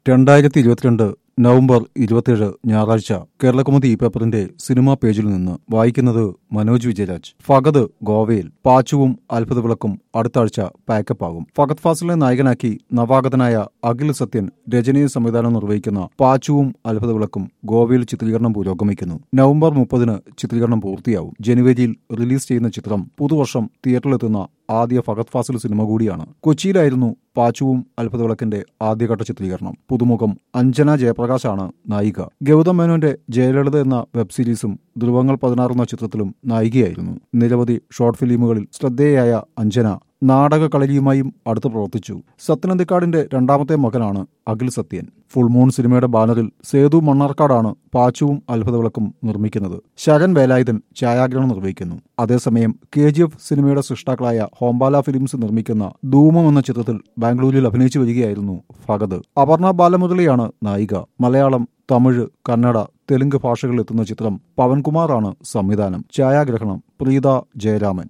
രണ്ടായിരത്തി ഇരുപത്തിരണ്ട് നവംബർ ഇരുപത്തിയേഴ് ഞായറാഴ്ച കേരളകൗമുദി ഈ പേപ്പറിന്റെ സിനിമാ പേജിൽ നിന്ന് വായിക്കുന്നത് മനോജ് വിജയരാജ് ഫഗത് ഗോവയിൽ പാച്ചുവും അത്ഭുത വിളക്കും അടുത്ത ആഴ്ച പാക്കപ്പ് ആകും ഫഗത് ഫാസിലിനെ നായകനാക്കി നവാഗതനായ അഖിൽ സത്യൻ രചനയും സംവിധാനം നിർവഹിക്കുന്ന പാച്ചുവും അത്ഭുത വിളക്കും ഗോവയിൽ ചിത്രീകരണം പുരോഗമിക്കുന്നു നവംബർ മുപ്പതിന് ചിത്രീകരണം പൂർത്തിയാവും ജനുവരിയിൽ റിലീസ് ചെയ്യുന്ന ചിത്രം പുതുവർഷം തിയേറ്ററിലെത്തുന്ന ആദ്യ ഫഗത് ഫാസിൽ സിനിമ കൂടിയാണ് കൊച്ചിയിലായിരുന്നു പാച്ചുവും അത്ഭുത വിളക്കിന്റെ ആദ്യഘട്ട ചിത്രീകരണം പുതുമുഖം അഞ്ജന ജയപ്രകാശാണ് നായിക ഗൗതം മേനോന്റെ ജയലളിത എന്ന വെബ് സീരീസും ധ്രുവങ്ങൾ പതിനാറ് എന്ന ചിത്രത്തിലും നായികയായിരുന്നു നിരവധി ഷോർട്ട് ഫിലിമുകളിൽ ശ്രദ്ധേയായ അഞ്ജന നാടക കളരിയുമായും അടുത്ത് പ്രവർത്തിച്ചു സത്യനന്ദിക്കാടിന്റെ രണ്ടാമത്തെ മകനാണ് അഖിൽ സത്യൻ ഫുൾ മൂൺ സിനിമയുടെ ബാനറിൽ സേതു മണ്ണാർക്കാടാണ് പാച്ചുവും അത്ഭുത വിളക്കും നിർമ്മിക്കുന്നത് ശരൺ വേലായുധൻ ഛായാഗ്രഹണം നിർവഹിക്കുന്നു അതേസമയം കെ ജി എഫ് സിനിമയുടെ സൃഷ്ടാക്കളായ ഹോംബാല ഫിലിംസ് നിർമ്മിക്കുന്ന ധൂമം എന്ന ചിത്രത്തിൽ ബാംഗ്ലൂരിൽ അഭിനയിച്ചു വരികയായിരുന്നു ഫഗത് അപർണ ബാലമുരളിയാണ് നായിക മലയാളം തമിഴ് കന്നഡ തെലുങ്ക് ഭാഷകളിൽ എത്തുന്ന ചിത്രം പവൻകുമാറാണ് സംവിധാനം ഛായാഗ്രഹണം പ്രീത ജയരാമൻ